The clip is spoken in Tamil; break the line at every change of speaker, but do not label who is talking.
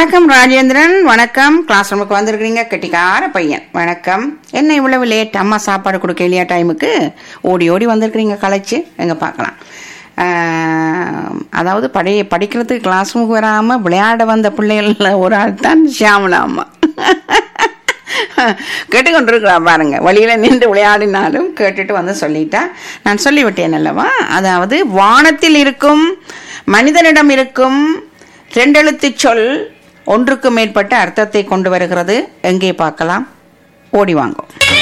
வணக்கம் ராஜேந்திரன் வணக்கம் கிளாஸ் ரூமுக்கு வந்திருக்கிறீங்க கெட்டிக்கார பையன் வணக்கம் என்ன இவ்வளவு லேட் அம்மா சாப்பாடு கொடுக்க இல்லையா டைமுக்கு ஓடி ஓடி வந்திருக்கிறீங்க களைச்சு எங்க பார்க்கலாம் ஆஹ், அதாவது படி படிக்கிறதுக்கு கிளாஸ் ரூமுக்கு வராமல் விளையாட வந்த பிள்ளைகள்ல ஒரு ஆள் தான் ஷியாமலா அம்மா கேட்டுக்கொண்டிருக்கிறா பாருங்க வழியில நின்று விளையாடினாலும் கேட்டுட்டு வந்து சொல்லிட்டா நான் சொல்லிவிட்டேன் அல்லவா அதாவது வானத்தில் இருக்கும் மனிதனிடம் இருக்கும் ரெண்டெழுத்து சொல் ஒன்றுக்கு மேற்பட்ட அர்த்தத்தை கொண்டு வருகிறது எங்கே பார்க்கலாம் ஓடி வாங்கும்